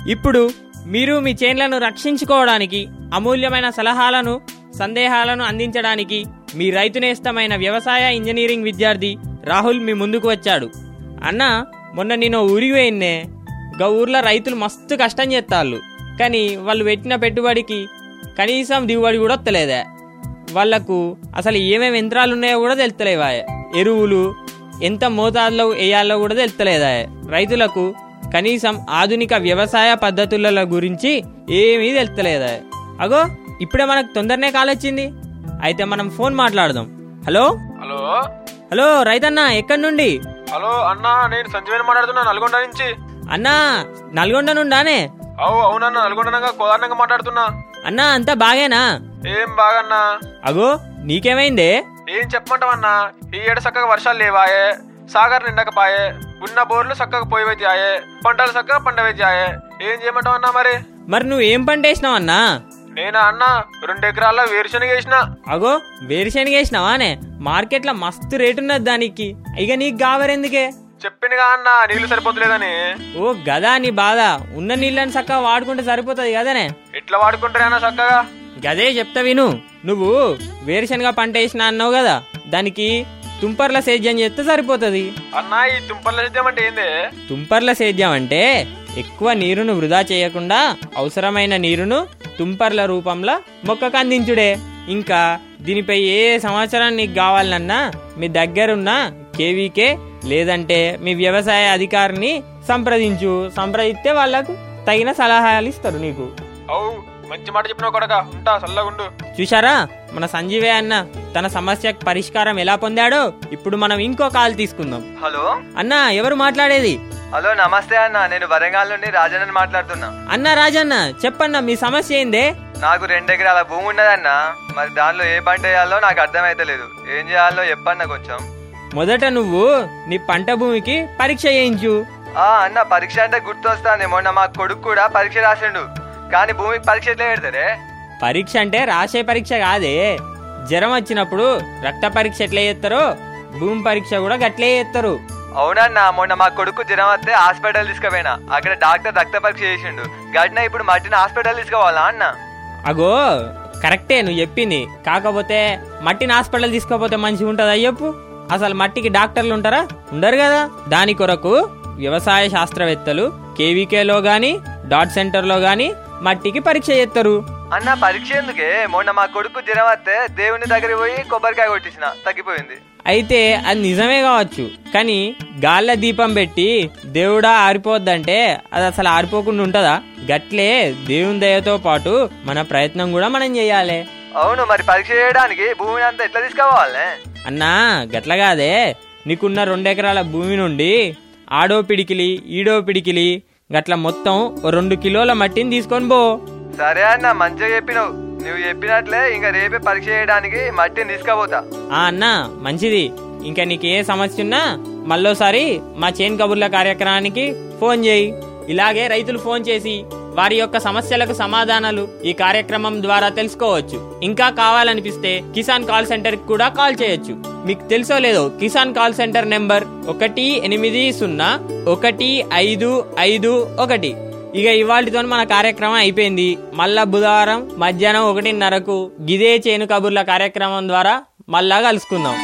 ఇప్పుడు మీరు మీ చేన్లను రక్షించుకోవడానికి అమూల్యమైన సలహాలను సందేహాలను అందించడానికి మీ రైతునేస్తమైన వ్యవసాయ ఇంజనీరింగ్ విద్యార్థి రాహుల్ మీ ముందుకు వచ్చాడు అన్న మొన్న నేను ఊరికి పోయిన్నే గా ఊర్లో రైతులు మస్తు కష్టం చేస్తాళ్ళు కానీ వాళ్ళు పెట్టిన పెట్టుబడికి కనీసం దిగుబడి కూడా వస్తలేదే వాళ్లకు అసలు ఏమేమి యంత్రాలు ఉన్నాయో కూడా తెలుస్తలేవా ఎరువులు ఎంత మోతాదులో వేయాలో కూడా తెలుస్తలేదా రైతులకు కనీసం ఆధునిక వ్యవసాయ పద్ధతుల గురించి ఏమీ తెలుస్తలేదా అగో ఇప్పుడే మనకు తొందరనే కాల్ వచ్చింది అయితే మనం ఫోన్ మాట్లాడదాం హలో హలో హలో రైతన్న ఎక్కడి నుండి హలో అన్నా నేను సంజీవని మాట్లాడుతున్నా నల్గొండ నుంచి అన్నా నల్గొండ నుండానే అవు అవునన్నా నల్గొండనంగా కోదారణంగా మాట్లాడుతున్నా అన్నా అంతా బాగేనా ఏం బాగన్నా అగో నీకేమైందే ఏం చెప్పమంటావన్నా ఈ ఏడు చక్కగా వర్షాలు లేవాయే సాగర్ నిండకపాయే ఉన్న బోర్లు చక్కగా పోయి వచ్చాయే పంటలు చక్కగా పంట వచ్చాయే ఏం చేయమంటావన్నా మరి మరి నువ్వు ఏం పంట వేసినావన్నా నేనా అన్నా రెండు ఎకరాల్లో వేరుశనగ వేసిన అగో వేరుశనగ వేసినావానే మార్కెట్లో మస్తు రేటు ఉన్నది దానికి ఇక నీకు గావరెందుకే చెప్పిందిగా అన్నా నీళ్లు సరిపోతలేదని ఓ గదా నీ బాధ ఉన్న నీళ్ళని చక్కగా వాడుకుంటే సరిపోతుంది కదనే ఎట్లా వాడుకుంటారేనా చక్కగా గదే చెప్తా విను నువ్వు వేరుశనగ పంట వేసినా అన్నావు కదా దానికి తుంపర్ల సేద్యం చేస్తే సరిపోతుంది అన్నా ఈ తుంపర్ల సేద్యం అంటే ఏంది తుంపర్ల సేద్యం అంటే ఎక్కువ నీరును వృధా చేయకుండా అవసరమైన నీరును తుంపర్ల రూపంలో మొక్కకు అందించుడే ఇంకా దీనిపై ఏ సంవత్సరం నీకు కావాలన్నా మీ దగ్గరున్న కేవీకే లేదంటే మీ వ్యవసాయ అధికారిని సంప్రదించు సంప్రదిస్తే వాళ్ళకు తగిన సలహాలు ఇస్తారు నీకు అవు మంచి మాట చెప్పినావు కొడక ఉంటా చల్లగుండు చూశారా మన సంజీవే అన్న తన సమస్యకు పరిష్కారం ఎలా పొందాడో ఇప్పుడు మనం ఇంకో కాల్ తీసుకుందాం హలో అన్న ఎవరు మాట్లాడేది హలో నమస్తే అన్న నేను వరంగల్ నుండి రాజన్నని మాట్లాడుతున్నా అన్న రాజన్న చెప్పన్న మీ సమస్య ఏందే నాకు రెండు ఎకరాల భూమి ఉన్నదన్న మరి దానిలో ఏ పంట వేయాలో నాకు అర్థమైతలేదు ఏం చేయాలో చెప్పన్న కొంచెం మొదట నువ్వు నీ పంట భూమికి పరీక్ష చేయించు ఆ అన్న పరీక్ష అంటే గుర్తొస్తాంది మొన్న మా కొడుకు కూడా పరీక్ష రాసిండు కానీ భూమికి పరీక్ష ఎట్లా పెడతారే పరీక్ష అంటే రాసే పరీక్ష కాదే జ్వరం వచ్చినప్పుడు రక్త పరీక్ష ఎట్లా చేస్తారో భూమి పరీక్ష కూడా గట్లే చేస్తారు అవునన్న మొన్న మా కొడుకు జ్వరం వస్తే హాస్పిటల్ తీసుకుపోయినా అక్కడ డాక్టర్ రక్త పరీక్ష చేసిండు గడిన ఇప్పుడు మట్టిని హాస్పిటల్ తీసుకోవాలా అన్న అగో కరెక్టే నువ్వు చెప్పింది కాకపోతే మట్టిని హాస్పిటల్ తీసుకోపోతే మంచిగా ఉంటుందా చెప్పు అసలు మట్టికి డాక్టర్లు ఉంటారా ఉండరు కదా దాని కొరకు వ్యవసాయ శాస్త్రవేత్తలు కేవీకేలో గాని డాట్ సెంటర్లో గాని మట్టికి పరీక్ష చేస్తారు అన్న పరీక్ష ఎందుకే మొన్న మా కొడుకు జ్వరం వస్తే దేవుని దగ్గరికి పోయి కొబ్బరికాయ కొట్టించిన తగ్గిపోయింది అయితే అది నిజమే కావచ్చు కానీ గాల్ల దీపం పెట్టి దేవుడా ఆరిపోద్దంటే అది అసలు ఆరిపోకుండా ఉంటుందా గట్లే దేవుని దయతో పాటు మన ప్రయత్నం కూడా మనం చేయాలి అవును మరి పరీక్ష చేయడానికి భూమిని అంతా ఎట్లా తీసుకోవాలి అన్నా గట్ల కాదే నీకున్న రెండెకరాల భూమి నుండి ఆడో పిడికిలి ఈడో పిడికిలి గట్ల మొత్తం ఓ రెండు కిలోల మట్టిని తీసుకొని పో సరే అన్న మంచిగా చెప్పినావు నువ్వు చెప్పినట్లే ఇంకా రేపే పరీక్ష చేయడానికి మట్టిని తీసుకుపోతా ఆ అన్నా మంచిది ఇంకా నీకు ఏ సమస్య ఉన్నా మళ్ళోసారి మా చేన్ కబుర్ల కార్యక్రమానికి ఫోన్ చేయి ఇలాగే రైతులు ఫోన్ చేసి వారి యొక్క సమస్యలకు సమాధానాలు ఈ కార్యక్రమం ద్వారా తెలుసుకోవచ్చు ఇంకా కావాలనిపిస్తే కిసాన్ కాల్ సెంటర్ కి కూడా కాల్ చేయొచ్చు మీకు తెలుసో లేదో కిసాన్ కాల్ సెంటర్ నెంబర్ ఒకటి ఎనిమిది సున్నా ఒకటి ఐదు ఐదు ఒకటి ఇక ఇవాళతో మన కార్యక్రమం అయిపోయింది మళ్ళా బుధవారం మధ్యాహ్నం ఒకటిన్నరకు గిదే చేను కబుర్ల కార్యక్రమం ద్వారా మళ్ళా కలుసుకుందాం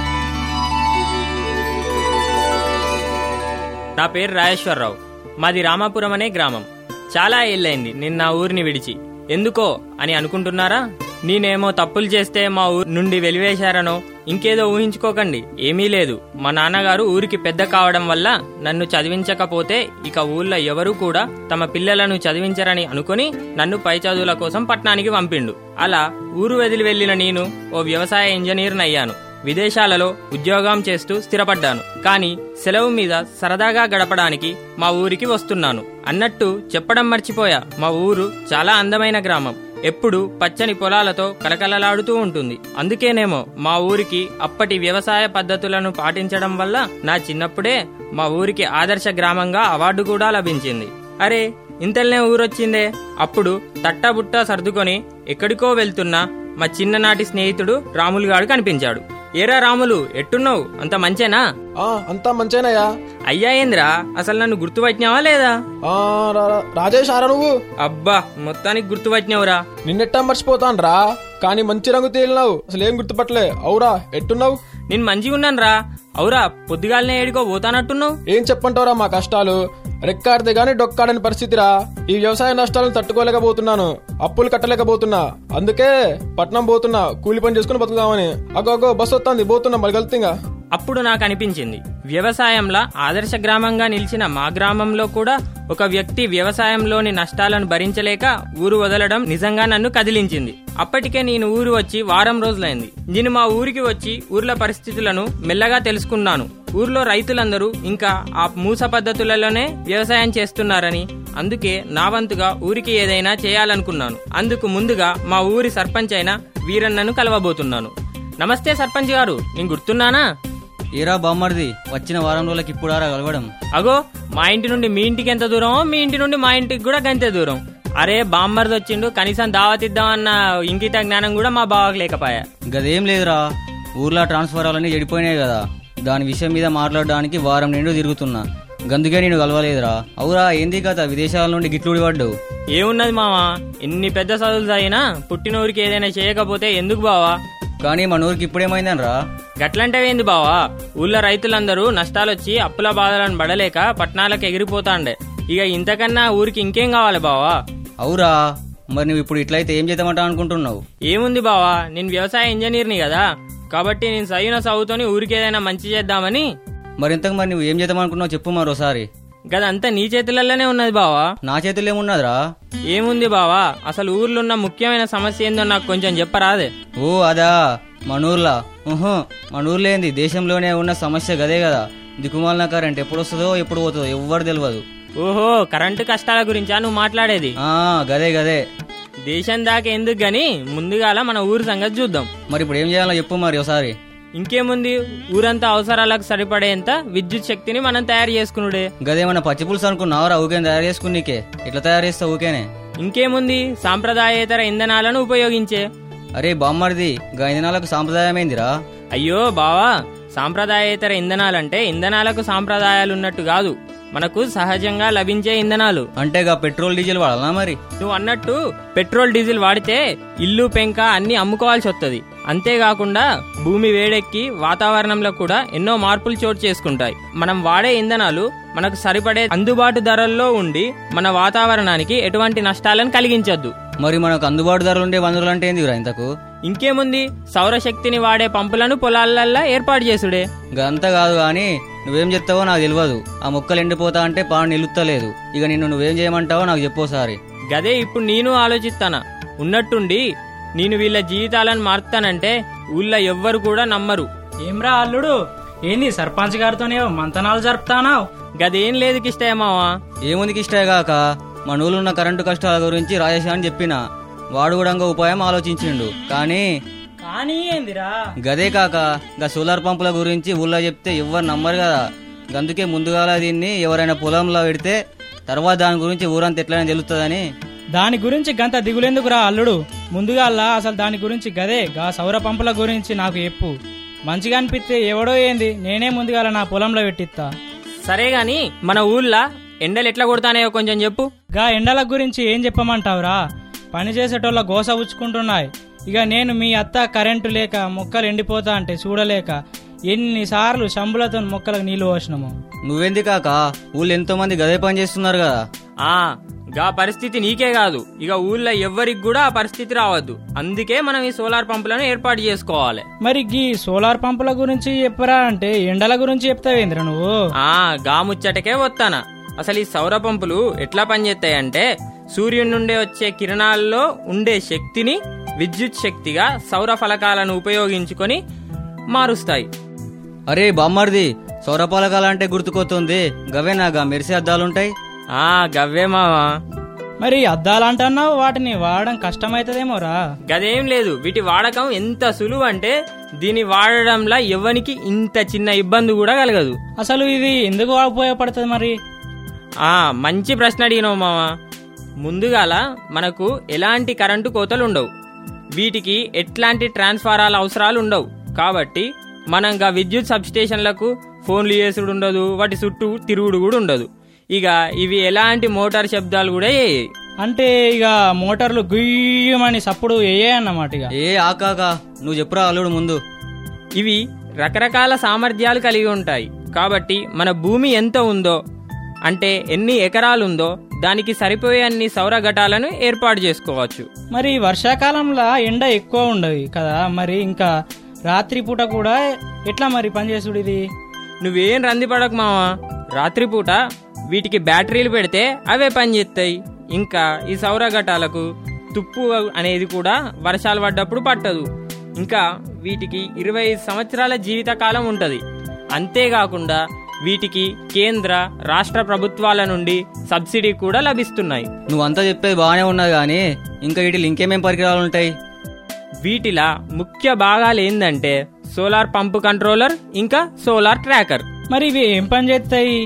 నా పేరు రాజేశ్వరరావు మాది రామాపురం అనే గ్రామం చాలా ఏళ్ళైంది నేను నా ఊరిని విడిచి ఎందుకో అని అనుకుంటున్నారా నేనేమో తప్పులు చేస్తే మా ఊరు నుండి వెలివేశారనో ఇంకేదో ఊహించుకోకండి ఏమీ లేదు మా నాన్నగారు ఊరికి పెద్ద కావడం వల్ల నన్ను చదివించకపోతే ఇక ఊళ్ళో ఎవరూ కూడా తమ పిల్లలను చదివించరని అనుకుని నన్ను పై చదువుల కోసం పట్నానికి పంపిండు అలా ఊరు వదిలి వెళ్లిన నేను ఓ వ్యవసాయ ఇంజనీర్ని అయ్యాను విదేశాలలో ఉద్యోగం చేస్తూ స్థిరపడ్డాను కానీ సెలవు మీద సరదాగా గడపడానికి మా ఊరికి వస్తున్నాను అన్నట్టు చెప్పడం మర్చిపోయా మా ఊరు చాలా అందమైన గ్రామం ఎప్పుడు పచ్చని పొలాలతో కలకలలాడుతూ ఉంటుంది అందుకేనేమో మా ఊరికి అప్పటి వ్యవసాయ పద్ధతులను పాటించడం వల్ల నా చిన్నప్పుడే మా ఊరికి ఆదర్శ గ్రామంగా అవార్డు కూడా లభించింది అరే ఇంతల్నే ఊరొచ్చిందే అప్పుడు తట్టబుట్ట సర్దుకొని ఎక్కడికో వెళ్తున్నా మా చిన్ననాటి స్నేహితుడు రాములుగాడు కనిపించాడు ఏరా రాములు ఎట్టున్నావు అంత మంచేనా ఆ అంతా మంచేనయ్యా అయ్యా ఏంద్రా అసలు నన్ను గుర్తుపట్టినావా లేదా ఆ, రా- రా- రాజేష్ ఆరా నువ్వు అబ్బా మొత్తానికి గుర్తుపట్టినావురా నిన్నెట్టా మర్చిపోతాను రా కానీ మంచి రంగు తేలినావు అసలు ఏం గుర్తుపట్టలే అవురా ఎట్టున్నావు నేను మంచిగా ఉన్నాను రా అవురా పొద్దుగాలనే ఏడుకో పోతానట్టున్నావు ఏం చెప్పంటావురా మా కష్టాలు రెక్కాడితే గాని డొక్కాడని పరిస్థితిరా ఈ వ్యవసాయ నష్టాలను తట్టుకోలేకపోతున్నాను అప్పులు కట్టలేకపోతున్నా అందుకే పట్నం పోతున్నా కూలి పని చేసుకుని బతుకుదామని అగో అగో బస్సు వస్తుంది పోతున్నా మరి గల్తింగా అప్పుడు నాకు అనిపించింది వ్యవసాయంలో ఆదర్శ గ్రామంగా నిలిచిన మా గ్రామంలో కూడా ఒక వ్యక్తి వ్యవసాయంలోని నష్టాలను భరించలేక ఊరు వదలడం నిజంగా నన్ను కదిలించింది అప్పటికే నేను ఊరు వచ్చి వారం రోజులైంది నేను మా ఊరికి వచ్చి ఊర్ల పరిస్థితులను మెల్లగా తెలుసుకున్నాను ఊర్లో రైతులందరూ ఇంకా ఆ మూస పద్ధతులలోనే వ్యవసాయం చేస్తున్నారని అందుకే నా వంతుగా ఊరికి ఏదైనా చేయాలనుకున్నాను అందుకు ముందుగా మా ఊరి సర్పంచ్ అయిన వీరన్నను కలవబోతున్నాను నమస్తే సర్పంచ్ గారు నేను గుర్తున్నానా ఏరా బామ్మర్ది వచ్చిన వారం రోజులకి ఇప్పుడారా కలవడం అగో మా ఇంటి నుండి మీ ఇంటికి ఎంత దూరమో మీ ఇంటి నుండి మా ఇంటికి కూడా గంతే దూరం అరే బామ్మర్ది వచ్చిండు కనీసం దావతిద్దామన్న ఇంకిత జ్ఞానం కూడా మా బావకు లేకపాయా గదేం లేదురా ఊర్లో ట్రాన్స్ఫర్ అవ్వాలని చెడిపోయినాయి కదా దాని విషయం మీద మాట్లాడడానికి వారం నిండు తిరుగుతున్నా గందుకే నేను కలవలేదురా అవురా ఏంది కథ విదేశాల నుండి గిట్లుడి పడ్డు ఏమున్నది మావా ఎన్ని పెద్ద చదువులు అయినా పుట్టినూరికి ఏదైనా చేయకపోతే ఎందుకు బావా కానీ మన ఊరికి ఇప్పుడేమైందనరా గట్లంటవేంది బావా ఊళ్ళో రైతులందరూ నష్టాలొచ్చి అప్పుల బాధలను పడలేక పట్టణాలకు ఎగిరిపోతాండే ఇక ఇంతకన్నా ఊరికి ఇంకేం కావాలి బావా అవురా మరి నువ్వు ఇప్పుడు ఇట్లయితే ఏం చేద్దామంటా అనుకుంటున్నావు ఏముంది బావా నేను వ్యవసాయ ఇంజనీర్ని కదా కాబట్టి నేను చదివిన చదువుతోని ఊరికి ఏదైనా మంచి చేద్దామని మరి ఇంతకు మరి నువ్వు ఏం చేద్దామనుకున్నావు చెప్పు మరోసారి గదంతా నీ చేతులలోనే ఉన్నది బావా నా చేతుల్లో ఏమున్నదిరా ఏముంది బావా అసలు ఊర్లో ఉన్న ముఖ్యమైన సమస్య ఏందో నాకు కొంచెం చెప్పరాదే ఓ అదా మనూర్లా ఊహు మనూర్లో ఏంది దేశంలోనే ఉన్న సమస్య గదే కదా దిక్కుమాలిన కరెంట్ ఎప్పుడు వస్తుందో ఎప్పుడు పోతుందో ఎవ్వరు తెలియదు ఓహో కరెంటు కష్టాల గురించా నువ్వు మాట్లాడేది ఆ గదే గదే దేశం దాకా ఎందుకు గాని ముందుగాల మన ఊరి సంగతి చూద్దాం మరి ఇప్పుడు ఏం చేయాలో చెప్పు మరి ఒకసారి ఇంకేముంది ఊరంతా అవసరాలకు సరిపడేంత విద్యుత్ శక్తిని మనం తయారు చేసుకునుడే గదేమన్నా పచ్చి పులుసు అనుకున్నావురా ఊకేం తయారు చేసుకున్నీకే ఇట్లా తయారు చేస్తావు ఊకేనే ఇంకేముంది సాంప్రదాయేతర ఇంధనాలను ఉపయోగించే అరే బామ్మడిది గా ఇంధనాలకు సాంప్రదాయమైందిరా అయ్యో బావా సాంప్రదాయేతర ఇంధనాలంటే ఇంధనాలకు సాంప్రదాయాలు ఉన్నట్టు కాదు మనకు సహజంగా లభించే ఇంధనాలు అంటే గా పెట్రోల్ డీజిల్ వాడాలా మరి నువ్వు అన్నట్టు పెట్రోల్ డీజిల్ వాడితే ఇల్లు పెంక అన్ని అమ్ముకోవాల్సి వస్తుంది అంతేకాకుండా భూమి వేడెక్కి వాతావరణంలో కూడా ఎన్నో మార్పులు చోటు చేసుకుంటాయి మనం వాడే ఇంధనాలు మనకు సరిపడే అందుబాటు ధరల్లో ఉండి మన వాతావరణానికి ఎటువంటి నష్టాలను కలిగించొద్దు మరి మనకు అందుబాటు ధరలు ఉండే వనరులు అంటే ఏందిరా ఇంతకు ఇంకేముంది సౌరశక్తిని వాడే పంపులను పొలాలల్లా ఏర్పాటు చేసుడే గంతా కాదు గాని నువ్వేం చెప్తావో నాకు తెలియదు ఆ మొక్కలు ఎండిపోతా అంటే పాడు నిలుస్తలేదు ఇక నిన్ను నువ్వేం చేయమంటావో నాకు చెప్పోసారి గదే ఇప్పుడు నేను ఆలోచిస్తానా ఉన్నట్టుండి నేను వీళ్ళ జీవితాలను మారుతానంటే ఊళ్ళో ఎవ్వరు కూడా నమ్మరు ఏమ్రా అల్లుడు ఏంది సర్పంచ్ గారితోనే మంతనాలు జరుపుతానావు గదేం లేదు కిష్టయమావా ఏముందికి ఇష్టే గాక మన ఊళ్ళో ఉన్న కరెంటు కష్టాల గురించి రాజేష్ అని చెప్పిన వాడు కూడా ఇంకో ఉపాయం ఆలోచించిండు కానీ కానీ ఏందిరా గదే కాక గా సోలార్ పంపుల గురించి ఊళ్ళో చెప్తే ఎవ్వరు నమ్మరు కదా అందుకే ముందుగాల దీన్ని ఎవరైనా పొలంలో పెడితే తర్వాత దాని గురించి ఊరంతా ఎట్లయినా తెలుస్తుందని దాని గురించి గంత దిగులేందుకురా అల్లుడు ముందుగా అసలు దాని గురించి గదే గా సౌర పంపుల గురించి నాకు చెప్పు మంచిగా అనిపిస్తే ఎవడో ఏంది నేనే ముందుగాల నా పొలంలో పెట్టిస్తా సరే గాని మన ఊళ్ళో ఎండలు ఎట్లా కొడతానేయో కొంచెం చెప్పు గా ఎండల గురించి ఏం చెప్పమంటావురా పని చేసేటోళ్ళ గోస ఉచ్చుకుంటున్నాయి ఇక నేను మీ అత్త కరెంటు లేక మొక్కలు ఎండిపోతా అంటే చూడలేక ఎన్నిసార్లు శంబులతో మొక్కలకు నీళ్లు పోసినాము నువ్వెంది కాక ఊళ్ళో ఎంతో మంది గదే పని చేస్తున్నారు కదా ఆ గా పరిస్థితి నీకే కాదు ఇక ఊళ్ళో ఎవ్వరికి కూడా ఆ పరిస్థితి రావద్దు అందుకే మనం ఈ సోలార్ పంపులను ఏర్పాటు చేసుకోవాలి మరి గీ సోలార్ పంపుల గురించి చెప్పరా అంటే ఎండల గురించి చెప్తావేంద్ర నువ్వు ఆ గా ముచ్చటకే వస్తానా అసలు ఈ సౌర పంపులు ఎట్లా పనిచేస్తాయంటే సూర్యుడి నుండి వచ్చే కిరణాల్లో ఉండే శక్తిని విద్యుత్ శక్తిగా సౌర ఫలకాలను ఉపయోగించుకొని మారుస్తాయి అరే బామ్మర్ది సౌరపాలకాలంటే గుర్తుకొస్తుంది గవేనాగా మెరిసే అద్దాలుంటాయి ఆ గవ్వే మావా మరి అద్దాలు అంటున్నావు వాటిని వాడడం కష్టమైతదేమోరా గదేం లేదు వీటి వాడకం ఎంత సులువు అంటే దీని వాడడంలో ఎవనికి ఇంత చిన్న ఇబ్బంది కూడా కలగదు అసలు ఇది ఎందుకు ఉపయోగపడుతుంది మరి ఆ మంచి ప్రశ్న అడిగినావు మావా ముందుగాల మనకు ఎలాంటి కరెంటు కోతలు ఉండవు వీటికి ఎట్లాంటి ట్రాన్స్ఫారాల అవసరాలు ఉండవు కాబట్టి మనం గా విద్యుత్ సబ్స్టేషన్లకు ఫోన్లు చేసుడు ఉండదు వాటి చుట్టూ తిరుగుడు కూడా ఉండదు ఇక ఇవి ఎలాంటి మోటార్ శబ్దాలు కూడా వేయయి అంటే ఇక మోటార్లు గుయ్యమని సప్పుడు ఏ అన్నమాట ఇక ఏ ఆకాక నువ్వు చెప్పురా అల్లుడు ముందు ఇవి రకరకాల సామర్థ్యాలు కలిగి ఉంటాయి కాబట్టి మన భూమి ఎంత ఉందో అంటే ఎన్ని ఎకరాలు ఉందో దానికి సరిపోయే అన్ని సౌర ఘటాలను ఏర్పాటు చేసుకోవచ్చు మరి వర్షాకాలంలో ఎండ ఎక్కువ ఉండదు కదా మరి ఇంకా రాత్రిపూట కూడా ఎట్లా మరి పనిచేసుడు ఇది నువ్వేం రంది పడకు మావా రాత్రిపూట వీటికి బ్యాటరీలు పెడితే అవే పనిచేస్తాయి ఇంకా ఈ సౌర ఘటాలకు తుప్పు అనేది కూడా వర్షాలు పడ్డప్పుడు పట్టదు ఇంకా వీటికి ఇరవై సంవత్సరాల జీవిత కాలం ఉంటుంది అంతేకాకుండా వీటికి కేంద్ర రాష్ట్ర ప్రభుత్వాల నుండి సబ్సిడీ కూడా లభిస్తున్నాయి నువ్వంతా చెప్పేది బాగానే ఉన్నది కానీ ఇంకా వీటిలో ఇంకేమేం పరికరాలు ఉంటాయి వీటిలా ముఖ్య భాగాలు ఏందంటే సోలార్ పంపు కంట్రోలర్ ఇంకా సోలార్ ట్రాకర్ మరి ఇవి ఏం పని చేస్తాయి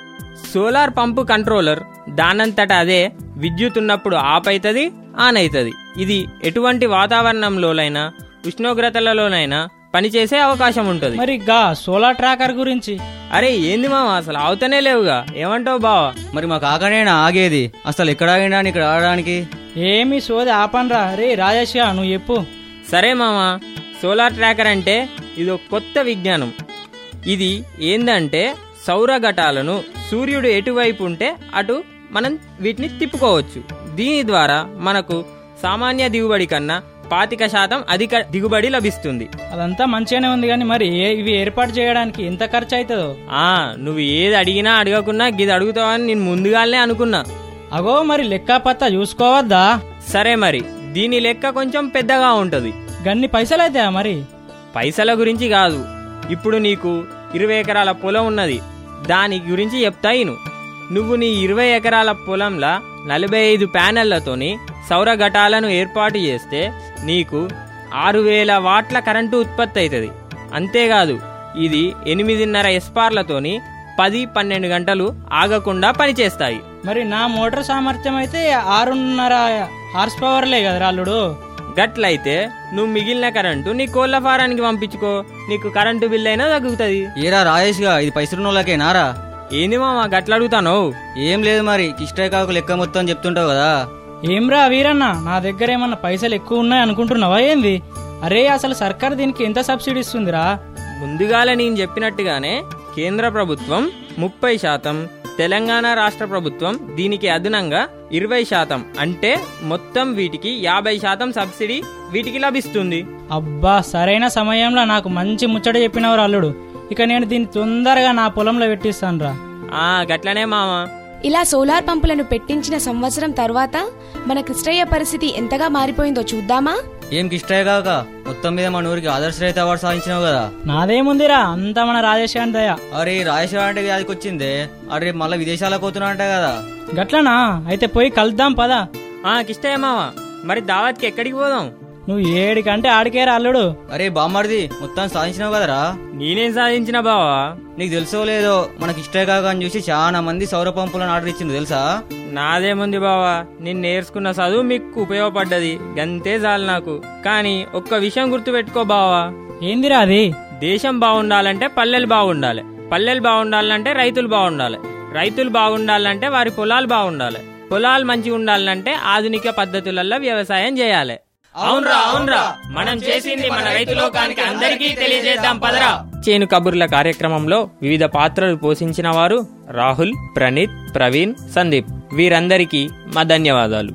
సోలార్ పంపు కంట్రోలర్ దానంతట అదే విద్యుత్ ఉన్నప్పుడు ఆఫ్ అవుతుంది ఆన్ అవుతుంది ఇది ఎటువంటి వాతావరణంలోనైనా ఉష్ణోగ్రతలలోనైనా పనిచేసే అవకాశం ఉంటుంది మరి గా సోలార్ ట్రాకర్ గురించి అరే ఏంది మామ అసలు అవుతనే లేవుగా ఏమంటావు బావా మరి మా కాకనేనా ఆగేది అసలు ఎక్కడ ఆగినా ఇక్కడ ఆడడానికి ఏమి సోది ఆపనరా రే రాజేష్ గా నువ్వు చెప్పు సరే మామ సోలార్ ట్రాకర్ అంటే ఇది ఒక కొత్త విజ్ఞానం ఇది ఏందంటే సౌర ఘటాలను సూర్యుడు ఎటువైపు ఉంటే అటు మనం వీటిని తిప్పుకోవచ్చు దీని ద్వారా మనకు సామాన్య దిగుబడి కన్నా పాతిక శాతం అధిక దిగుబడి లభిస్తుంది అదంతా మంచిగానే ఉంది కానీ మరి ఏ- ఇవి ఏర్పాటు చేయడానికి ఎంత ఖర్చు అవుతుందో ఆ నువ్వు ఏది అడిగినా అడగకున్నా గిది అడుగుతావని నేను ముందుగానే అనుకున్నా అగో మరి లెక్క పత్తా చూసుకోవద్దా సరే మరి దీని లెక్క కొంచెం పెద్దగా ఉంటది గన్ని పైసలు అవుతాయా మరి పైసల గురించి కాదు ఇప్పుడు నీకు ఇరవై ఎకరాల పొలం ఉన్నది దాని గురించి చెప్తా ఇను నువ్వు నీ ఇరవై ఎకరాల పొలంలా నలభై ఐదు ప్యానెళ్లతోని సౌర ఘటాలను ఏర్పాటు చేస్తే నీకు ఆరు వేల వాట్ల కరెంటు ఉత్పత్తి అవుతుంది అంతేకాదు ఇది ఎనిమిదిన్నర ఎస్పార్లతోని పది పన్నెండు గంటలు ఆగకుండా పనిచేస్తాయి మరి నా మోటార్ సామర్థ్యం అయితే ఆరున్నర హార్స్ పవర్లే కదా అల్లుడు గట్లయితే నువ్వు మిగిలిన కరెంటు నీ కోళ్ల ఫారానికి పంపించుకో నీకు కరెంటు బిల్ అయినా తగ్గుతుంది ఏరా రాజేష్గా ఇది పైసలున్నోళ్ళకే నారా ఏంది మామ గట్ల అడుగుతాను ఏం లేదు మరి కిష్టయ్య కాకు లెక్క మొత్తం చెప్తుంటావు కదా ఏమ్రా వీరన్న నా దగ్గర ఏమన్నా పైసలు ఎక్కువ ఉన్నాయి అనుకుంటున్నావా ఏంది అరే అసలు సర్కార్ దీనికి ఎంత సబ్సిడీ ఇస్తుందిరా ముందుగాల నేను చెప్పినట్టుగానే కేంద్ర ప్రభుత్వం ముప్పై శాతం తెలంగాణ రాష్ట్ర ప్రభుత్వం దీనికి అదనంగా ఇరవై శాతం అంటే మొత్తం వీటికి యాభై శాతం సబ్సిడీ వీటికి లభిస్తుంది అబ్బా సరైన సమయంలో నాకు మంచి ముచ్చట చెప్పినవారు అల్లుడు ఇక నేను దీన్ని తొందరగా నా పొలంలో పెట్టిస్తానురా ఆ గట్లనే మామ ఇలా సోలార్ పంపులను పెట్టించిన సంవత్సరం తర్వాత మన కృష్ణయ్య పరిస్థితి ఎంతగా మారిపోయిందో చూద్దామా ఏం కిష్టయ్య కాక మొత్తం మీద మన ఊరికి ఆదర్శ రైతు అవార్డు సాధించినావు కదా నాదేముందిరా అంతా మన రాజేష్ గారి దయ అరే రాజేష్ అంటే వ్యాధికి వచ్చిందే అరే రేపు మళ్ళీ విదేశాలకు పోతున్నా అంట కదా గట్లనా అయితే పోయి కలుద్దాం పదా ఆ కిష్టయ్య మామ మరి దావత్కి ఎక్కడికి పోదాం నువ్వు ఏడికంటే ఆడికేరా అల్లుడు అరే బామ్మడిది మొత్తం సాధించినావు కదరా నేనేం సాధించిన బావా నీకు తెలుసో లేదో మనకి ఇష్టయ్య కాక అని చూసి చాలా మంది సౌర పంపులను ఆర్డర్ ఇచ్చింది తెలుసా నాదేముంది బావా నేను నేర్చుకున్న చదువు మీకు ఉపయోగపడ్డది గంతే చాలు నాకు కానీ ఒక్క విషయం గుర్తుపెట్టుకో బావా ఏందిరా అది దేశం బాగుండాలంటే పల్లెలు బాగుండాలి పల్లెలు బాగుండాలంటే రైతులు బాగుండాలి రైతులు బాగుండాలంటే వారి పొలాలు బాగుండాలి పొలాలు మంచిగా ఉండాలంటే ఆధునిక పద్ధతులలో వ్యవసాయం చేయాలి అవునరా అవునరా మనం చేసింది మన రైతు లోకానికి అందరికీ తెలియజేద్దాం పదరా చేను కబుర్ల కార్యక్రమంలో వివిధ పాత్రలు పోషించిన వారు రాహుల్ ప్రణీత్ ప్రవీణ్ సందీప్ వీరందరికీ మా ధన్యవాదాలు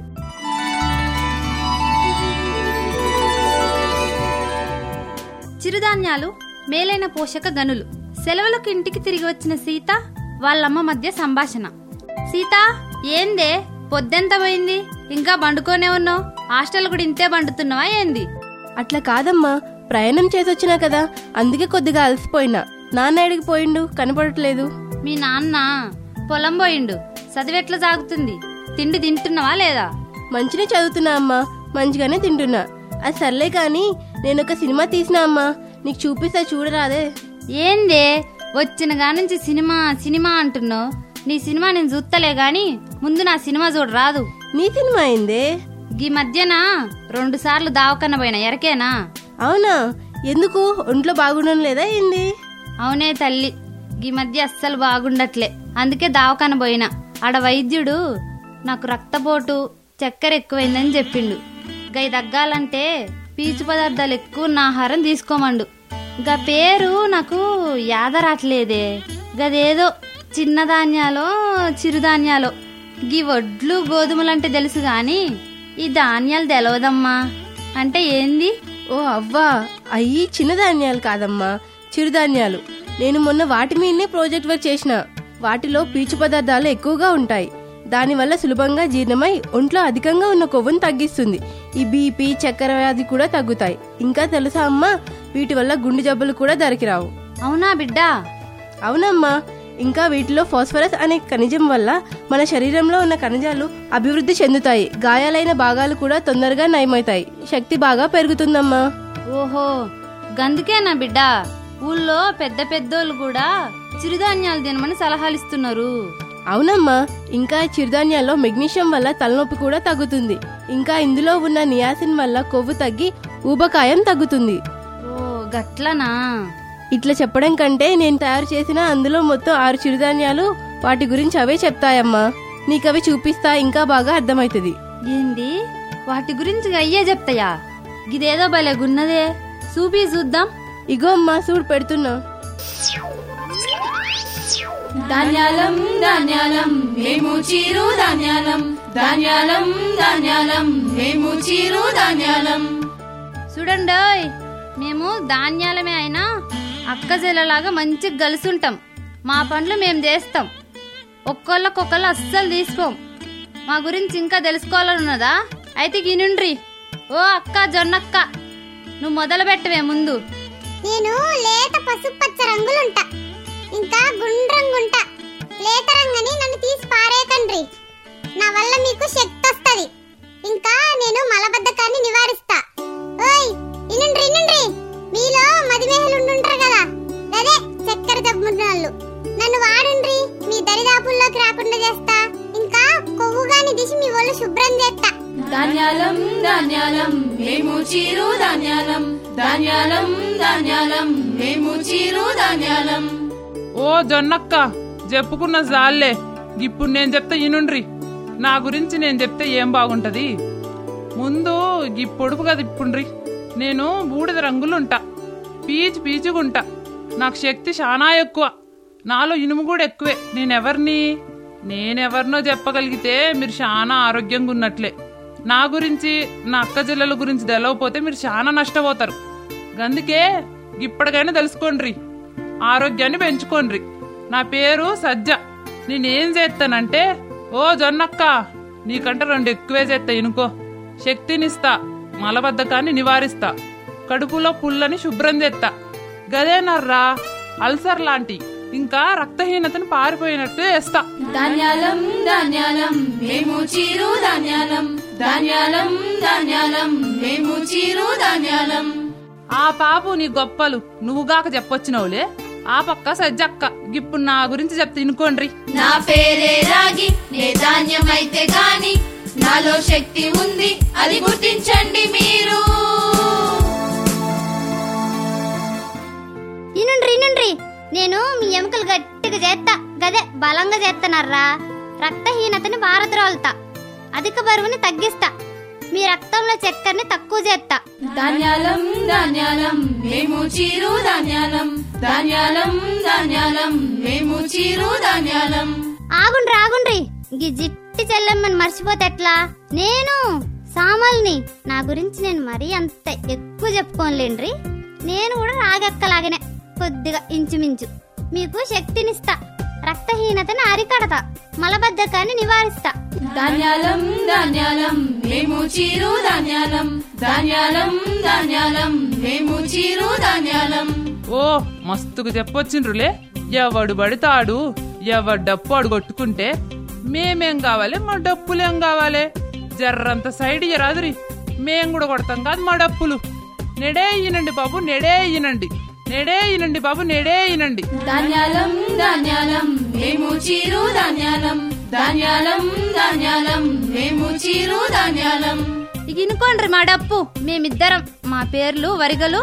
చిరుధాన్యాలు మేలైన పోషక గనులు సెలవులకు ఇంటికి తిరిగి వచ్చిన సీత వాళ్ళమ్మ మధ్య సంభాషణ సీత ఏందే పొద్దెంత పోయింది ఇంకా బండుకోనే ఉన్నావు హాస్టల్ కూడా ఇంతే బండుతున్నావా ఏంది అట్లా కాదమ్మా ప్రయాణం చేసొచ్చినా కదా అందుకే కొద్దిగా అలసిపోయినా నాన్న ఎడికి పోయిండు కనపడట్లేదు మీ నాన్న పొలం పోయిండు చదివెట్లా సాగుతుంది తిండి తింటున్నావా లేదా మంచినే చదువుతున్నా అమ్మా మంచిగానే తింటున్నా అది సర్లే కానీ నేను ఒక సినిమా తీసినా అమ్మా నీకు చూపిస్తా చూడరాదే ఏందే వచ్చిన నుంచి సినిమా సినిమా అంటున్నావు నీ సినిమా నేను చూస్తలే గాని ముందు నా సినిమా చూడు రాదు నీ సినిమా అయిందే ఈ మధ్యన రెండు సార్లు దావకన్న పోయినా ఎరకేనా అవునా ఎందుకు ఒంట్లో బాగుండడం లేదా ఏంది అవునే తల్లి ఈ మధ్య అస్సలు బాగుండట్లే అందుకే దావకాన పోయినా ఆడ వైద్యుడు నాకు రక్తపోటు చక్కెర ఎక్కువైందని చెప్పిండు గై తగ్గాలంటే పీచు పదార్థాలు ఎక్కువ ఉన్న ఆహారం తీసుకోమండు గా పేరు నాకు యాద రావట్లేదే గదేదో చిన్న ధాన్యాలో చిరుధాన్యాలో గీ వడ్లు గోధుమలంటే తెలుసు గాని ఈ ధాన్యాలు తెలవదమ్మా అంటే ఏంది ఓ అవ్వా అయ్యి చిన్నధాన్యాలు కాదమ్మా చిరుధాన్యాలు నేను మొన్న వాటి మీదనే ప్రాజెక్ట్ వర్క్ చేసిన వాటిలో పీచు పదార్థాలు ఎక్కువగా ఉంటాయి దానివల్ల సులభంగా జీర్ణమై ఒంట్లో అధికంగా ఉన్న కొవ్వును తగ్గిస్తుంది ఈ బీపీ చక్కెర వ్యాధి కూడా తగ్గుతాయి ఇంకా తెలుసా అమ్మా వీటి వల్ల గుండె జబ్బులు కూడా దరికిరావు అవునా బిడ్డా అవునమ్మా ఇంకా వీటిలో ఫాస్ఫరస్ అనే ఖనిజం వల్ల మన శరీరంలో ఉన్న ఖనిజాలు అభివృద్ధి చెందుతాయి గాయాలైన భాగాలు కూడా తొందరగా నయమవుతాయి శక్తి బాగా పెరుగుతుందమ్మా ఓహో గందుకేనా బిడ్డ ఊళ్ళో పెద్ద పెద్దోళ్ళు కూడా చిరుధాన్యాలు తినమని సలహాలు ఇస్తున్నారు అవునమ్మా ఇంకా ఈ చిరుధాన్యాల్లో మెగ్నీషియం వల్ల తలనొప్పి కూడా తగ్గుతుంది ఇంకా ఇందులో ఉన్న నియాసిన్ వల్ల కొవ్వు తగ్గి ఊబకాయం తగ్గుతుంది ఓ గట్లనా ఇట్లా చెప్పడం కంటే నేను తయారు చేసిన అందులో మొత్తం ఆరు చిరుధాన్యాలు వాటి గురించి అవే చెప్తాయమ్మా నీకవి చూపిస్తా ఇంకా బాగా అర్థమవుతుంది ఏంది వాటి గురించి అయ్యే చెప్తాయా గిదేదో భలేగున్నదే చూపి చూద్దాం ఇగో అమ్మా చూడు పెడుతున్నా ధాన్యాలం ధాన్యాలం మేము చీరు ధాన్యాలం ధాన్యాలం ధాన్యాలం మేము చీరు ధాన్యాలం చూడండోయ్ మేము ధాన్యాలమే అయినా అక్క చెల్లెలాగా మంచిగా గలుసుంటాం మా పనులు మేము చేస్తాం ఒక్కొక్కళ్ళకొకళ్ళు అస్సలు తీసుకోం మా గురించి ఇంకా తెలుసుకోవాలని ఉన్నదా అయితే గినుండ్రి ఓ అక్క జొన్నక్క నువ్వు మొదలు పెట్టవే ముందు నేను లేత పసుపు పచ్చ రంగులుంటా ఇంకా గుండ్రంగుంటా లేత రంగని నన్ను తీసి పారేయకండ్రి నా వల్ల మీకు శక్తి వస్తది ఇంకా నేను మలబద్ధకాన్ని నివారిస్తా ఓయ్ ఇనుండ్రి ఇనుండ్రి మీలో మధుమేహలు ఉండుంటారు కదా అదే చక్కెర జబ్బున్నోళ్ళు నన్ను వాడుండ్రి మీ దరిదాపుల్లోకి రాకుండా చేస్తా ఇంకా కొవ్వుగాని దిశ మీ ఒళ్ళు శుభ్రం చేస్తా ధాన్యాలం ధాన్యాలం మేము చీరు ధాన్యాలం ధాన్యాలం ధాన్యాలం మేము చీరు ధాన్యాలం ఓ జొన్నక్క చెప్పుకున్న జాల్లే ఇప్పుడు నేను చెప్తే ఇనుండ్రి నా గురించి నేను చెప్తే ఏం బాగుంటది ముందు ఈ పొడుపు కదా ఇప్పుండ్రి నేను బూడిద రంగులుంటా పీచు పీచుగుంటా నాకు శక్తి చాలా ఎక్కువ నాలో ఇనుము కూడా ఎక్కువే నేనెవర్ని నేనెవరినో చెప్పగలిగితే మీరు చాలా ఆరోగ్యంగా ఉన్నట్లే నా గురించి నా అక్క చెల్లెల గురించి తెలవపోతే మీరు చాలా నష్టపోతారు అందుకే ఇప్పటికైనా తెలుసుకోండ్రి ఆరోగ్యాన్ని పెంచుకోండ్రి నా పేరు సజ్జ నేనేం చేస్తానంటే ఓ జొన్నక్క నీకంటే రెండు ఎక్కువే చేస్తా ఇనుకో శక్తినిస్తా మలబద్ధకాన్ని నివారిస్తా కడుపులో పుల్లని శుభ్రం చేస్తా గదేనర్రా అల్సర్ లాంటి ఇంకా రక్తహీనతను పారిపోయినట్టు చేస్తా ధాన్యాలం ధాన్యాలం మేము చీరు ధాన్యాలం ధాన్యాలం ధాన్యాలం మేము చీరు ధాన్యాలం ఆ పాపు నీ గొప్పలు నువ్వుగాక చెప్పొచ్చినవులే ఆ పక్క సజ్జక్క ఇప్పుడు నా గురించి చెప్తే ఇనుకోండ్రి నా పేరే రాగి నే ధాన్యమైతే గాని నాలో శక్తి ఉంది అది గుర్తించండి మీరు ఇనుండ్రి ఇనుండ్రి నేను మీ ఎముకలు గట్టిగా చేస్తా గదే బలంగా చేస్తానర్రా రక్తహీనతని భారద్రోలుతా అధిక బరువుని తగ్గిస్తా మీ రక్తంలో చక్కెరని తక్కువ చేస్తా ధాన్యాలం ధాన్యాలం మేము చీరు ధాన్యాలం ధాన్యాలం ధాన్యాలం మేము చీరు ధాన్యాలం ఆగుండ్రి ఆగుండ్రి గీ జిట్టి చెల్లమ్మని మర్చిపోతే ఎట్లా నేను సామల్ని నా గురించి నేను మరీ అంత ఎక్కువ చెప్పుకోనులేండ్రి నేను కూడా రాగక్కలాగనే కొద్దిగా ఇంచుమించు మీకు శక్తినిస్తా రక్తహీనతని అరికడతా మలబద్ధకాన్ని నివారిస్తా ధాన్యాలం ధాన్యాలం మేము చీరు ధాన్యాలం ధాన్యాలం ధాన్యాలం మేము చీరు ధాన్యాలం ఓ మస్తుకు చెప్పొచ్చిండ్రులే ఎవడు పడితాడు ఎవడు డప్పు ఆడు కొట్టుకుంటే మేమేం కావాలి మా డప్పులేం కావాలి జర్రంత సైడ్ ఇయ్యరాదురి మేం కూడా కొడతాం కాదు మా డప్పులు నెడే ఇనండి బాబు నెడే ఇనండి నెడే ఇనండి బాబు నెడే ఇనండి ధాన్యాలం ధాన్యాలం మేము చీరు ధాన్యాలం ధాన్యాలం ధాన్యాలం మేము చీరు ధాన్యాలం ఇక ఇనుకోండ్రి మా డప్పు మేమిద్దరం మా పేర్లు వరిగలు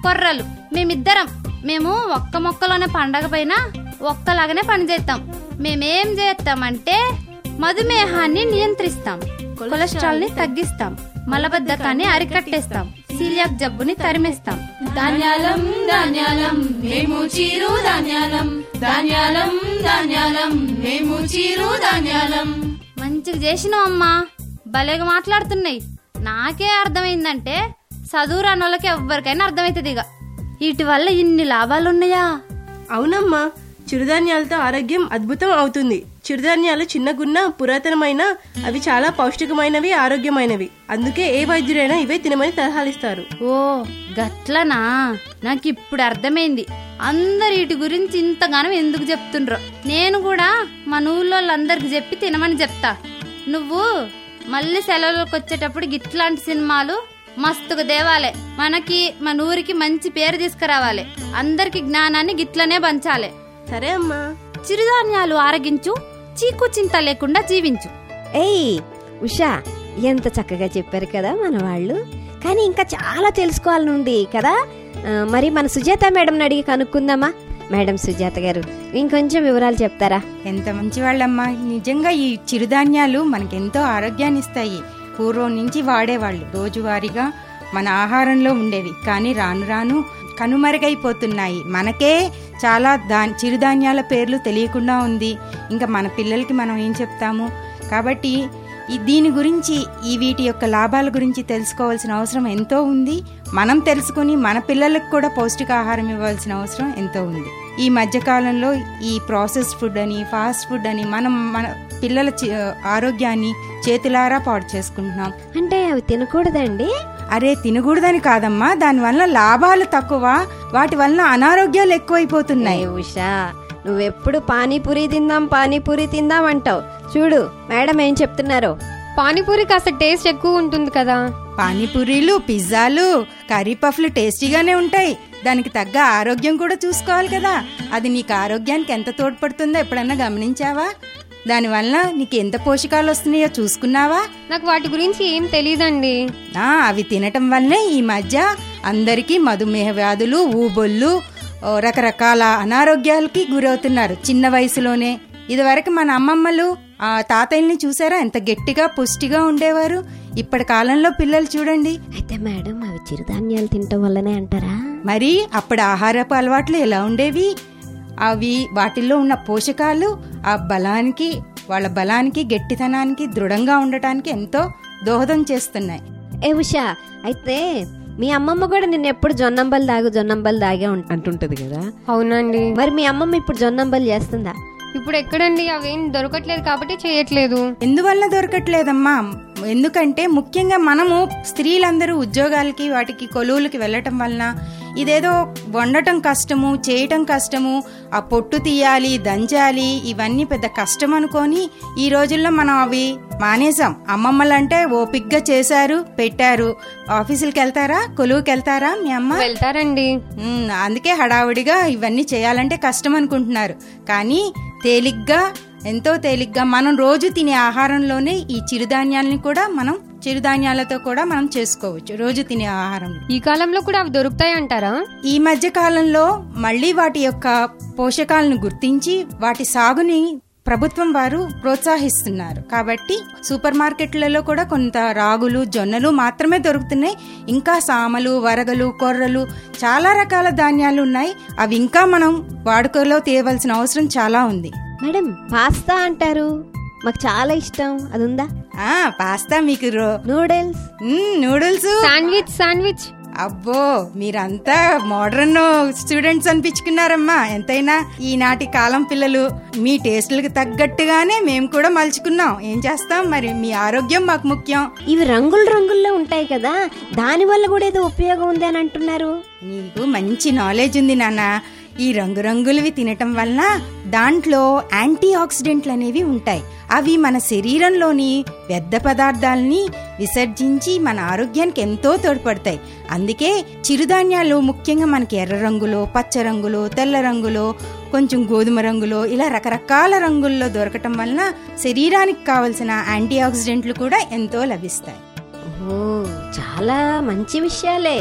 కొర్రలు మేమిద్దరం మేము ఒక్క మొక్కలోనే పండగ పైన ఒక్కలాగానే పనిచేస్తాం మేమేం చేస్తామంటే మధుమేహాన్ని నియంత్రిస్తాం కొలెస్ట్రాల్ ని తగ్గిస్తాం మలబద్ధకాన్ని అరికట్టేస్తాం సీలియాక్ జబ్బుని తరిమేస్తాం ధాన్యాలం ధాన్యాలం మేము చీరు ధాన్యాలం ధాన్యాలం ధాన్యాలం మేము చీరు ధాన్యాలం మంచిగా చేసినావు అమ్మా భలేగా మాట్లాడుతున్నాయి నాకే అర్థమైందంటే చదువు రాని వాళ్ళకి ఎవ్వరికైనా అర్థమవుతుంది ఇక వీటి వల్ల ఇన్ని లాభాలున్నాయా అవునమ్మా చిరుధాన్యాలతో ఆరోగ్యం అద్భుతం అవుతుంది చిరుధాన్యాలు చిన్నగున్న పురాతనమైన అవి చాలా పౌష్టికమైనవి ఆరోగ్యమైనవి అందుకే ఏ వైద్యుడైనా ఇవే తినమని సలహాలిస్తారు ఓ గట్లనా నాకు ఇప్పుడు అర్థమైంది అందరు వీటి గురించి ఇంతగానో ఎందుకు చెప్తుండ్రో నేను కూడా మన ఊళ్ళోళ్ళందరికి చెప్పి తినమని చెప్తా నువ్వు మళ్ళీ సెలవులకు వచ్చేటప్పుడు గిట్లాంటి సినిమాలు మస్తుగా దేవాలే మనకి మన ఊరికి మంచి పేరు తీసుకురావాలి అందరికి జ్ఞానాన్ని గిట్లనే పంచాలి సరే అమ్మా చిరుధాన్యాలు ఆరగించు చీకు చింత లేకుండా జీవించు ఏయ్ ఉషా ఎంత చక్కగా చెప్పారు కదా మన వాళ్ళు కానీ ఇంకా చాలా తెలుసుకోవాలని ఉంది కదా ఆ, మరి మన సుజాత మేడం అడిగి కనుక్కుందామా మేడం సుజాత గారు ఇంకొంచెం వివరాలు చెప్తారా ఎంత మంచి వాళ్ళమ్మా నిజంగా ఈ చిరుధాన్యాలు మనకెంతో ఆరోగ్యాన్ని ఇస్తాయి పూర్వం నుంచి వాడేవాళ్ళు రోజువారీగా మన ఆహారంలో ఉండేవి కానీ రాను రాను కనుమరుగైపోతున్నాయి మనకే చాలా దా చిరుధాన్యాల పేర్లు తెలియకుండా ఉంది ఇంకా మన పిల్లలకి మనం ఏం చెప్తాము కాబట్టి ఈ దీని గురించి ఈ వీటి యొక్క లాభాల గురించి తెలుసుకోవాల్సిన అవసరం ఎంతో ఉంది మనం తెలుసుకుని మన పిల్లలకు కూడా పౌష్టికాహారం ఇవ్వాల్సిన అవసరం ఎంతో ఉంది ఈ మధ్యకాలంలో ఈ ప్రాసెస్ ఫుడ్ అని ఫాస్ట్ ఫుడ్ అని మనం మన పిల్లల చి- ఆరోగ్యాన్ని చేతులారా పాడు చేసుకుంటున్నాం అంటే అవి తినకూడదండి అరే తినకూడదని కాదమ్మా దానివల్ల లాభాలు తక్కువ వాటి వల్ల అనారోగ్యాలు ఎక్కువైపోతున్నాయి ఏ ఉషా నువ్వెప్పుడు పానీపూరి తిందాం పానీపూరి తిందాం అంటావు చూడు మేడం ఏం చెప్తున్నారో పానీపూరి కాస్త టేస్ట్ ఎక్కువ ఉంటుంది కదా పానీపూరీలు పిజ్జాలు కర్రీ పఫ్లు టేస్టీగానే ఉంటాయి దానికి తగ్గ ఆరోగ్యం కూడా చూసుకోవాలి కదా అది నీకు ఆరోగ్యానికి ఎంత తోడ్పడుతుందో ఎప్పుడన్నా గమనించావా దానివల్ల నీకు ఎంత పోషకాలు వస్తున్నాయో చూసుకున్నావా నాకు వాటి గురించి ఏం తెలియదండి ఆ, అవి తినటం వల్లనే ఈ మధ్య అందరికీ మధుమేహ వ్యాధులు ఊబొళ్ళు ఓ, రకరకాల అనారోగ్యాలకి గురవుతున్నారు చిన్న వయసులోనే ఇదివరకు మన అమ్మమ్మలు ఆ తాతయ్యల్ని చూసారా ఎంత గట్టిగా పుష్టిగా ఉండేవారు ఇప్పటి కాలంలో పిల్లలు చూడండి అయితే మేడం అవి చిరుధాన్యాలు తినటం వల్లనే అంటారా మరి అప్పుడు ఆహారపు అలవాట్లు ఎలా ఉండేవి అవి వాటిల్లో ఉన్న పోషకాలు ఆ బలానికి వాళ్ళ బలానికి గట్టితనానికి దృఢంగా ఉండటానికి ఎంతో దోహదం చేస్తున్నాయి ఏ ఉషా అయితే మీ అమ్మమ్మ కూడా నిన్న ఎప్పుడు జొన్నంబలు దాగు జొన్నంబలు దాగే ఉం- అంటుంటది కదా అవునండి మరి మీ అమ్మమ్మ ఇప్పుడు జొన్నంబలు చేస్తుందా ఇప్పుడు ఎక్కడండి అవేం దొరకట్లేదు కాబట్టి చేయట్లేదు ఎందువల్ల దొరకట్లేదమ్మా ఎందుకంటే ముఖ్యంగా మనము స్త్రీలందరూ ఉద్యోగాలకి వాటికి కొలువులకి వెళ్ళటం వలన ఇదేదో వండటం కష్టము చేయటం కష్టము ఆ పొట్టు తీయాలి దంచాలి ఇవన్నీ పెద్ద కష్టం అనుకొని ఈ రోజుల్లో మనం అవి మానేసాం అమ్మమ్మలంటే ఓపిగ్గా చేశారు పెట్టారు ఆఫీసులకి వెళ్తారా కొలువుకి వెళ్తారా మీ అమ్మ వెళ్తారండి ఉమ్, అందుకే హడావుడిగా ఇవన్నీ చేయాలంటే కష్టం అనుకుంటున్నారు కానీ తేలిగ్గా ఎంతో తేలిగ్గా మనం రోజు తినే ఆహారంలోనే ఈ చిరుధాన్యాలని కూడా మనం చిరుధాన్యాలతో కూడా మనం చేసుకోవచ్చు రోజు తినే ఆహారం ఈ కాలంలో కూడా అవి దొరుకుతాయి అంటారా ఈ మధ్య కాలంలో మళ్ళీ వాటి యొక్క పోషకాలను గుర్తించి వాటి సాగుని ప్రభుత్వం వారు ప్రోత్సహిస్తున్నారు కాబట్టి సూపర్ మార్కెట్లలో కూడా కొంత రాగులు జొన్నలు మాత్రమే దొరుకుతున్నాయి ఇంకా సామలు వరగలు కొర్రలు చాలా రకాల ధాన్యాలు ఉన్నాయి అవి ఇంకా మనం వాడుకలో తీయవలసిన అవసరం చాలా ఉంది మేడం పాస్తా అంటారు మాకు చాలా ఇష్టం అది ఉందా ఆ పాస్తా మీకు నూడిల్స్ నూడిల్స్ శాండ్విచ్ శాండ్విచ్ అబ్బో మీరంతా మోడర్న్ స్టూడెంట్స్ అనిపించుకున్నారమ్మా ఎంతైనా ఈనాటి కాలం పిల్లలు మీ టేస్ట్లకు తగ్గట్టుగానే మేము కూడా మలుచుకున్నాం ఏం చేస్తాం మరి మీ ఆరోగ్యం మాకు ముఖ్యం ఇవి రంగులు రంగుల్లో ఉంటాయి కదా దాని వల్ల కూడా ఏదో ఉపయోగం ఉంది అని అంటున్నారు నీకు మంచి నాలెడ్జ్ ఉంది నాన్న ఈ రంగురంగులవి తినటం వలన దాంట్లో యాంటీ ఆక్సిడెంట్లు అనేవి ఉంటాయి అవి మన శరీరంలోని వ్యర్థ పదార్థాలని విసర్జించి మన ఆరోగ్యానికి ఎంతో తోడ్పడతాయి అందుకే చిరుధాన్యాలు ముఖ్యంగా మనకి ఎర్ర రంగులో పచ్చ రంగులో తెల్ల రంగులో కొంచెం గోధుమ రంగులో ఇలా రకరకాల రంగుల్లో దొరకటం వలన శరీరానికి కావలసిన యాంటీ ఆక్సిడెంట్లు కూడా ఎంతో లభిస్తాయి ఓ చాలా మంచి విషయాలే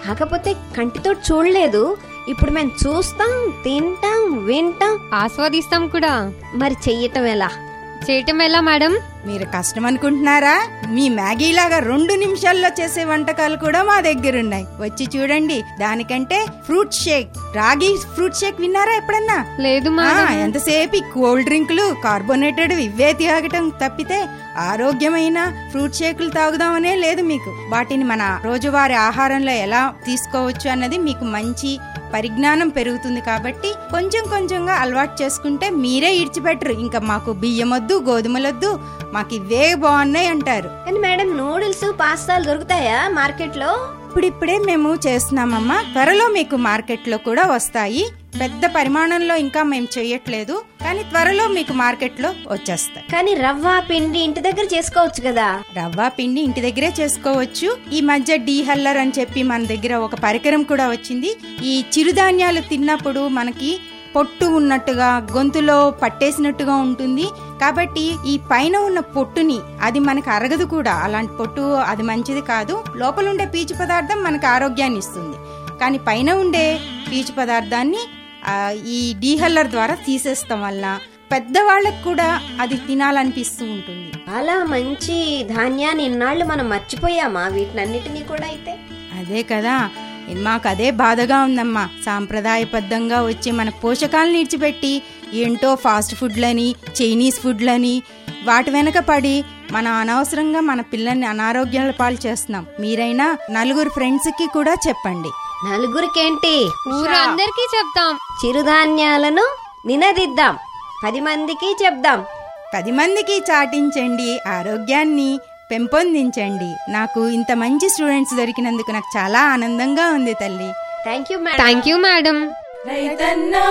కాకపోతే కంటితో చూడలేదు ఇప్పుడు మేము చూస్తాం తింటాం వింటాం ఆస్వాదిస్తాం కూడా మరి చెయ్యటం ఎలా చేయటం ఎలా మేడం మీరు కష్టం అనుకుంటున్నారా మీ మ్యాగీ లాగా రెండు నిమిషాల్లో చేసే వంటకాలు కూడా మా దగ్గర ఉన్నాయి వచ్చి చూడండి దానికంటే ఫ్రూట్ షేక్ రాగి ఫ్రూట్ షేక్ విన్నారా ఎప్పుడన్నా లేదు ఆ, మేడం. ఎంతసేపు ఈ కోల్డ్ డ్రింకులు కార్బోనేటెడ్ ఇవే తాగటం తప్పితే ఆరోగ్యమైన ఫ్రూట్ షేకులు తాగుదామనే లేదు మీకు వాటిని మన రోజువారీ ఆహారంలో ఎలా తీసుకోవచ్చు అన్నది మీకు మంచి పరిజ్ఞానం పెరుగుతుంది కాబట్టి కొంచెం కొంచెంగా అలవాటు చేసుకుంటే మీరే ఇడిచిపెట్టరు ఇంకా మాకు బియ్యం వద్దు గోధుమలొద్దు మాకు ఇవే బాగున్నాయి అంటారు కానీ మేడం నూడిల్స్ పాస్తాలు దొరుకుతాయా మార్కెట్లో ఇప్పుడిప్పుడే మేము చేస్తున్నామమ్మా త్వరలో మీకు మార్కెట్లో కూడా వస్తాయి పెద్ద పరిమాణంలో ఇంకా మేము చేయట్లేదు కానీ త్వరలో మీకు మార్కెట్లో వచ్చేస్తాయి కానీ రవ్వ పిండి ఇంటి దగ్గర చేసుకోవచ్చు కదా రవ్వ పిండి ఇంటి దగ్గరే చేసుకోవచ్చు ఈ మధ్య డీహల్లర్ అని చెప్పి మన దగ్గర ఒక పరికరం కూడా వచ్చింది ఈ చిరుధాన్యాలు తిన్నప్పుడు మనకి పొట్టు ఉన్నట్టుగా గొంతులో పట్టేసినట్టుగా ఉంటుంది కాబట్టి ఈ పైన ఉన్న పొట్టుని అది మనకు అరగదు కూడా అలాంటి పొట్టు అది మంచిది కాదు లోపల ఉండే పీచు పదార్థం మనకు ఆరోగ్యాన్ని ఇస్తుంది కానీ పైన ఉండే పీచు పదార్థాన్ని ఆ, ఈ డీహల్లర్ ద్వారా తీసేస్తాం వల్ల పెద్దవాళ్ళకు కూడా అది తినాలనిపిస్తూ ఉంటుంది చాలా మంచి ధాన్యాన్ని ఇన్నాళ్ళు మనం మర్చిపోయామా వీటినన్నిటినీ కూడా అయితే అదే కదా మాకు అదే బాధగా ఉందమ్మా సాంప్రదాయబద్ధంగా వచ్చే మన పోషకాలను ఇడిచిపెట్టి ఏంటో ఫాస్ట్ ఫుడ్లని చైనీస్ ఫుడ్లని వాటి వెనక పడి మన అనవసరంగా మన పిల్లల్ని అనారోగ్యాల పాలు చేస్తున్నాం మీరైనా నలుగురు ఫ్రెండ్స్ కి కూడా చెప్పండి నలుగురికేంటి ఊరు అందరికీ చెప్తాం చిరుధాన్యాలను నినదిద్దాం పది మందికి చెప్దాం పది మందికి చాటించండి ఆరోగ్యాన్ని పెంపొందించండి నాకు ఇంత మంచి స్టూడెంట్స్ దొరికినందుకు నాకు చాలా ఆనందంగా ఉంది తల్లి thank you thank you madam రైతన్నా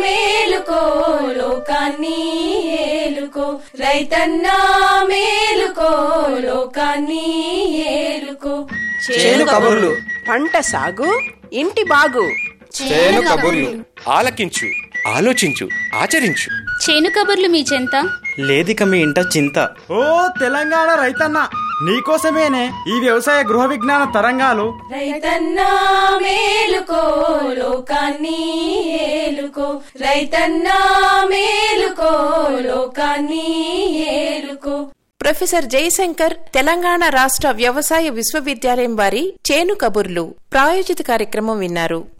మేలుకో లోకాన్ని ఏలుకో రైతన్నా మేలుకో లోకాన్ని ఏలుకో చేను కబుర్లు పంట సాగు ఇంటి బాగు చేను కబుర్లు ఆలకించు ఆలోచించు ఆచరించు చేను కబుర్లు మీ చెంత లేదిక మీ ఇంట చింత ఓ తెలంగాణ రైతన్న నీకోసమేనే ఈ వ్యవసాయ గృహ విజ్ఞాన తరంగాలు రైతన్నా మేలుకో లోకాన్ని ఏలుకో రైతన్నా మేలుకో లోకాన్ని ఏలుకో ప్రొఫెసర్ జయశంకర్ తెలంగాణ రాష్ట్ర వ్యవసాయ విశ్వవిద్యాలయం వారి చేను కబుర్లు ప్రాయోజిత కార్యక్రమం విన్నారు